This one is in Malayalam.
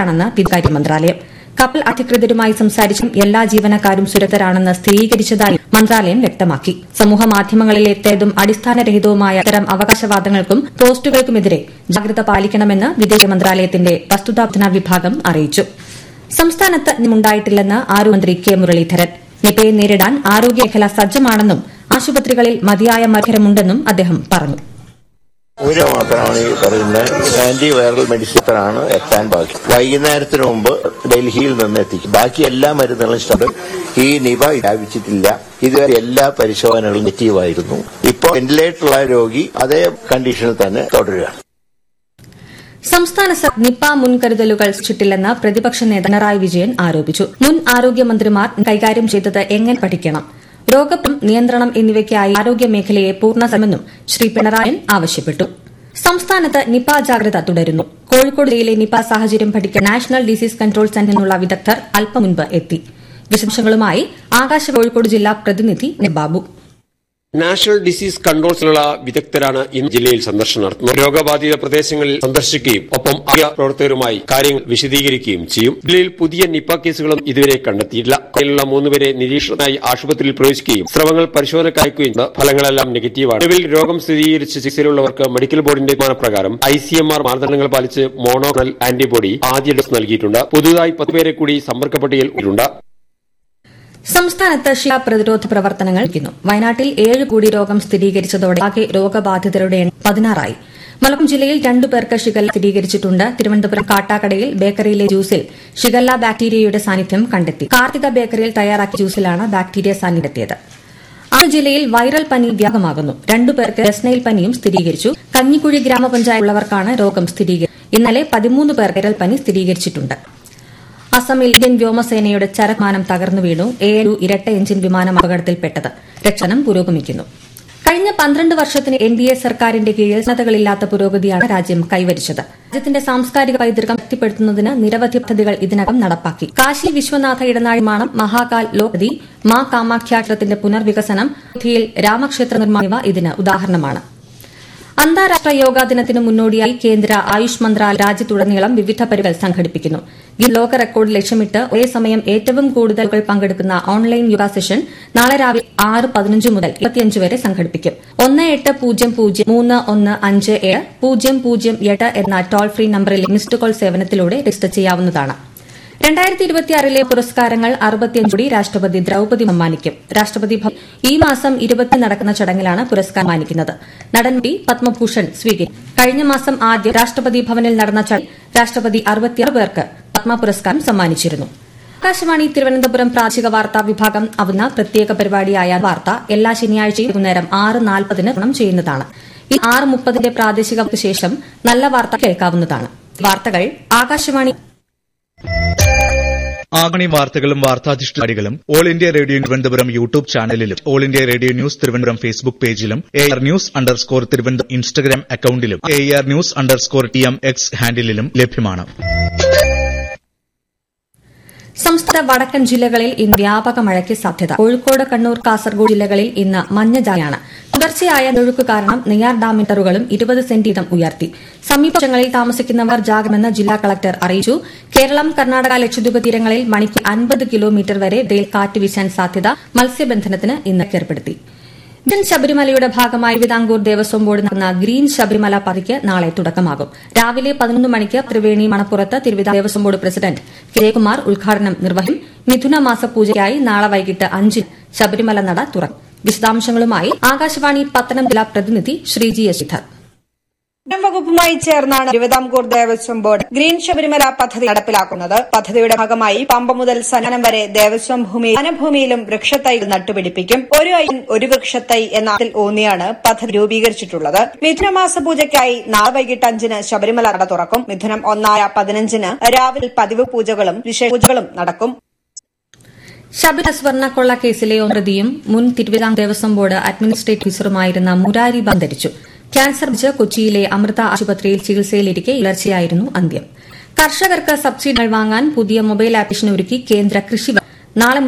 ണെന്ന് വിദേശകാര്യ മന്ത്രാലയം കപ്പൽ അധികൃതരുമായി സംസാരിച്ചും എല്ലാ ജീവനക്കാരും സുരക്ഷിതരാണെന്ന് സ്ഥിരീകരിച്ചതായി മന്ത്രാലയം വ്യക്തമാക്കി സമൂഹമാധ്യമങ്ങളിലെത്തേതും അടിസ്ഥാനരഹിതവുമായ ഇത്തരം അവകാശവാദങ്ങൾക്കും പോസ്റ്റുകൾക്കുമെതിരെ ജാഗ്രത പാലിക്കണമെന്ന് വിദേശ മന്ത്രാലയത്തിന്റെ വസ്തുതാപഠന വിഭാഗം അറിയിച്ചു സംസ്ഥാനത്ത് നിന്നുണ്ടായിട്ടില്ലെന്ന് ആരോഗ്യമന്ത്രി കെ മുരളീധരൻ നിപയെ നേരിടാൻ ആരോഗ്യമേഖല സജ്ജമാണെന്നും ആശുപത്രികളിൽ മതിയായ മരുന്നുണ്ടെന്നും അദ്ദേഹം പറഞ്ഞു ഒരു മാത്രമാണ് ഈ പറയുന്ന ആന്റി വൈറൽ മെഡിസിനാണ് എത്താൻ ബാക്കി വൈകുന്നേരത്തിന് മുമ്പ് ഡൽഹിയിൽ നിന്ന് എത്തിക്കും ബാക്കി എല്ലാ മരുന്നുകളും സ്റ്റോക്ക് ഈ നിപ വ്യാപിച്ചിട്ടില്ല ഇതുവരെ എല്ലാ പരിശോധനകളും നെഗറ്റീവായിരുന്നു ഇപ്പോൾ വെന്റിലേറ്ററുള്ള രോഗി അതേ കണ്ടീഷനിൽ തന്നെ തുടരുകയാണ് സംസ്ഥാന സർക്കാർ നിപ മുൻകരുതലുകൾ സൃഷ്ടിച്ചിട്ടില്ലെന്ന് പ്രതിപക്ഷ നേതാവ് പിണറായി വിജയൻ ആരോപിച്ചു മുൻ ആരോഗ്യമന്ത്രിമാർ കൈകാര്യം ചെയ്തത് എങ്ങനെ പഠിക്കണം രോഗപ്രം നിയന്ത്രണം എന്നിവയ്ക്കായി ആരോഗ്യമേഖലയെ പൂർണ്ണസമെന്നും ശ്രീ പിണറായി ആവശ്യപ്പെട്ടു സംസ്ഥാനത്ത് നിപ ജാഗ്രത തുടരുന്നു കോഴിക്കോട് ജില്ലയിലെ നിപ സാഹചര്യം പഠിക്കാൻ നാഷണൽ ഡിസീസ് കൺട്രോൾ സെന്ററിൽ നിന്നുള്ള വിദഗ്ധർ അല്പം മുൻപ് എത്തി വിശദാംശങ്ങളുമായി ആകാശ കോഴിക്കോട് ജില്ലാ പ്രതിനിധി നെബാബു നാഷണൽ ഡിസീസ് കൺട്രോൾസിലുള്ള വിദഗ്ധരാണ് ഇന്ന് ജില്ലയിൽ സന്ദർശനം നടത്തുന്നത് രോഗബാധിത പ്രദേശങ്ങളിൽ സന്ദർശിക്കുകയും ഒപ്പം ആരോഗ്യ പ്രവർത്തകരുമായി കാര്യങ്ങൾ വിശദീകരിക്കുകയും ചെയ്യും ജില്ലയിൽ പുതിയ നിപ കേസുകളും ഇതുവരെ കണ്ടെത്തിയിട്ടില്ല കൊല്ലമുള്ള മൂന്നുപേരെ നിരീക്ഷണത്തിനായി ആശുപത്രിയിൽ പ്രവേശിക്കുകയും സ്രവങ്ങൾ പരിശോധനയ്ക്ക് അയക്കുകയും ചെയ്ത ഫലങ്ങളെല്ലാം നെഗറ്റീവാണ് നിലവിൽ രോഗം സ്ഥിരീകരിച്ച് ചികിത്സയിലുള്ളവർക്ക് മെഡിക്കൽ ബോർഡിന്റെ തീരുമാനപ്രകാരം ഐ സി എം ആർ മാനദണ്ഡങ്ങൾ പാലിച്ച് മോണോക്ലൽ ആന്റിബോഡി ആദ്യ ഡോസ് നൽകിയിട്ടുണ്ട് പുതുതായി പത്തുപേരെ കൂടി സമ്പർക്ക പട്ടികയിൽ ഉണ്ട് സംസ്ഥാനത്ത് ഷിഗ പ്രതിരോധ പ്രവർത്തനങ്ങൾ നടക്കുന്നു വയനാട്ടിൽ ഏഴ് കോടി രോഗം സ്ഥിരീകരിച്ചതോടെ ആകെ രോഗബാധിതരുടെ എണ്ണം പതിനാറായി മലപ്പുറം ജില്ലയിൽ രണ്ടു പേർക്ക് ഷിഗല്ല സ്ഥിരീകരിച്ചിട്ടുണ്ട് തിരുവനന്തപുരം കാട്ടാക്കടയിൽ ബേക്കറിയിലെ ജ്യൂസിൽ ഷിഗല്ല ബാക്ടീരിയയുടെ സാന്നിധ്യം കണ്ടെത്തി കാർത്തിക ബേക്കറിയിൽ തയ്യാറാക്കിയ ജ്യൂസിലാണ് ബാക്ടീരിയ സാന്നിധ്യത്തിയത് ആറ് ജില്ലയിൽ വൈറൽ പനി വ്യാപകമാകുന്നു രണ്ടുപേർക്ക് വെസ്നൈൽ പനിയും സ്ഥിരീകരിച്ചു കഞ്ഞിക്കുഴി ഗ്രാമപഞ്ചായത്തുള്ളവർക്കാണ് രോഗം സ്ഥിരീകരിച്ചത് ഇന്നലെ പതിമൂന്ന് പേർ വൈറൽ പനി സ്ഥിരീകരിച്ചിട്ടുണ്ട് അസമിൽ ഇന്ത്യൻ വ്യോമസേനയുടെ ചരക്മാനം തകർന്നു വീണു എ യു ഇരട്ട എഞ്ചിൻ വിമാനം അപകടത്തിൽപ്പെട്ടത് രക്ഷണം പുരോഗമിക്കുന്നു കഴിഞ്ഞ പന്ത്രണ്ട് വർഷത്തിന് എൻ ഡി എ സർക്കാരിന്റെ കീഴിൽ സന്നദ്ധകളില്ലാത്ത പുരോഗതിയാണ് രാജ്യം കൈവരിച്ചത് രാജ്യത്തിന്റെ സാംസ്കാരിക പൈതൃകം ശക്തിപ്പെടുത്തുന്നതിന് നിരവധി പദ്ധതികൾ ഇതിനകം നടപ്പാക്കി കാശി വിശ്വനാഥ ഇടനാഴി നിർമ്മാണം മഹാകാൽ ലോകതി മാ കാമാഖ്യ ക്ഷേത്രത്തിന്റെ പുനർവികസനം അയോധ്യയിൽ രാമക്ഷേത്ര നിർമ്മാണം ഇതിന് ഉദാഹരണമാണ് അന്താരാഷ്ട്ര യോഗാ ദിനത്തിന് മുന്നോടിയായി കേന്ദ്ര ആയുഷ് മന്ത്രാലയം രാജ്യത്തുടനീളം വിവിധ പരിപാടികൾ സംഘടിപ്പിക്കുന്നു ഈ ലോക റെക്കോർഡ് ലക്ഷ്യമിട്ട് ഒരേ സമയം ഏറ്റവും കൂടുതൽ ആളുകൾ പങ്കെടുക്കുന്ന ഓൺലൈൻ യോഗ സെഷൻ നാളെ രാവിലെ ആറ് പതിനഞ്ച് മുതൽ ഇരുപത്തിയഞ്ച് വരെ സംഘടിപ്പിക്കും ഒന്ന് എട്ട് പൂജ്യം പൂജ്യം മൂന്ന് ഒന്ന് അഞ്ച് ഏഴ് പൂജ്യം പൂജ്യം എട്ട് എന്ന ടോൾ ഫ്രീ നമ്പറിലെ മിസ്ഡ് കോൾ സേവനത്തിലൂടെ രജിസ്റ്റർ ചെയ്യാവുന്നതാണ് രണ്ടായിരത്തി ഇരുപത്തിയാറിലെ പുരസ്കാരങ്ങൾ അറുപത്തിയഞ്ച് കോടി രാഷ്ട്രപതി ദ്രൌപതി സമ്മാനിക്കും രാഷ്ട്രപതി ഭവൻ ഈ മാസം ഇരുപത്തി നടക്കുന്ന ചടങ്ങിലാണ് പുരസ്കാരം മാനിക്കുന്നത് നടൻ പി പത്മഭൂഷൺ സ്വീകരിക്കും കഴിഞ്ഞ മാസം ആദ്യം രാഷ്ട്രപതി ഭവനിൽ നടന്ന ചടങ്ങിൽ രാഷ്ട്രപതി അറുപത്തിയാറ് പേർക്ക് പത്മ പുരസ്കാരം സമ്മാനിച്ചിരുന്നു ആകാശവാണി തിരുവനന്തപുരം പ്രാദേശിക വാർത്താ വിഭാഗം ആവുന്ന പ്രത്യേക പരിപാടിയായ വാർത്ത എല്ലാ ശനിയാഴ്ചയും വൈകുന്നേരം ആറ് നാൽപ്പതിന് ഗുണം ചെയ്യുന്നതാണ് ഈ ആറ് മുപ്പതിന്റെ പ്രാദേശിക ശേഷം നല്ല വാർത്ത കേൾക്കാവുന്നതാണ് വാർത്തകൾ ആകാശവാണി ആകാണി വാർത്തകളും വാർത്താധിഷ്ഠിതകളും All India Radio Thiruvananthapuram YouTube ചാനലിലും All India Radio news Thiruvananthapuram Facebook പേജിലും A R news underscore Thiruvananthapuram Instagram അക്കൌണ്ടിലും A R news underscore T M X ഹാൻഡിലും ലഭ്യമാണ് സംസ്ഥാന വടക്കൻ ജില്ലകളിൽ ഇന്ന് വ്യാപക മഴയ്ക്ക് സാധ്യത കോഴിക്കോട് കണ്ണൂർ കാസർഗോഡ് ജില്ലകളിൽ ഇന്ന് മഞ്ഞ ജാഗ്രതയാണ് തുടർച്ചയായ ഒഴുക്ക് കാരണം നെയ്യാർ ഡാം മീറ്ററുകളും ഇരുപത് സെന്റിമീറ്റർ ഉയർത്തി സമീപങ്ങളിൽ താമസിക്കുന്നവർ ജാഗ്രമെന്ന് ജില്ലാ കളക്ടർ അറിയിച്ചു കേരളം കർണാടക ലക്ഷദ്വീപ് തീരങ്ങളിൽ മണിക്കൂർ അൻപത് കിലോമീറ്റർ വരെ വേൽ കാറ്റ് വീശാൻ സാധ്യത മത്സ്യബന്ധനത്തിന് ഇന്ന് ഏർപ്പെടുത്തി ഇന്ത്യൻ ശബരിമലയുടെ ഭാഗമായി വിതാംകൂർ ദേവസ്വം ബോർഡ് നടന്ന ഗ്രീൻ ശബരിമല പതിക്ക് നാളെ തുടക്കമാകും രാവിലെ പതിനൊന്ന് മണിക്ക് ത്രിവേണി മണപ്പുറത്ത് തിരുവിതാംകൂർ ദേവസ്വം ബോർഡ് പ്രസിഡന്റ് ജയകുമാർ ഉദ്ഘാടനം നിർവഹിക്കും മിഥുന മാസ പൂജയ്ക്കായി നാളെ വൈകിട്ട് അഞ്ചിന് ശബരിമല നട തുറക്കും വിശദാംശങ്ങളുമായി ആകാശവാണി പത്തനംതിട്ട പ്രതിനിധി ശ്രീജി എസ് ശ്രീധർ വനം വകുപ്പുമായി ചേർന്നാണ് തിരുവിതാംകൂർ ദേവസ്വം ബോർഡ് ഗ്രീൻ ശബരിമല പദ്ധതി നടപ്പിലാക്കുന്നത് പദ്ധതിയുടെ ഭാഗമായി പമ്പ മുതൽ സനനം വരെ ദേവസ്വം ഭൂമി വനഭൂമിയിലും വൃക്ഷത്തൈ നട്ടുപിടിപ്പിക്കും ഒരു അയ്യൻ ഒരു വൃക്ഷത്തൈ എന്ന അതിൽ ഊന്നിയാണ് പദ്ധതി രൂപീകരിച്ചിട്ടുള്ളത് മിഥുനമാസ പൂജയ്ക്കായി നാളെ വൈകിട്ട് അഞ്ചിന് ശബരിമല നട തുറക്കും മിഥുനം ഒന്നായ പതിനഞ്ചിന് രാവിലെ പതിവ് പൂജകളും വിശേഷ പൂജകളും നടക്കും ശബരിമല സ്വർണ്ണക്കൊള്ള കേസിലെ പ്രതിയും മുൻ തിരുവിതാംകൂർ ദേവസ്വം ബോർഡ് അഡ്മിനിസ്ട്രേറ്റീവ് ഓഫീസറുമായിരുന്ന മുരാരി അന്തരിച്ചു ക്യാൻസർ ബാധിച്ച് കൊച്ചിയിലെ അമൃത ആശുപത്രിയിൽ ചികിത്സയിലിരിക്കെ ഇളർച്ചയായിരുന്നു അന്ത്യം കർഷകർക്ക് സബ്സിഡികൾ വാങ്ങാൻ പുതിയ മൊബൈൽ ആപ്ലിക്കേഷൻ ഒരുക്കി കേന്ദ്ര കൃഷി നാളെ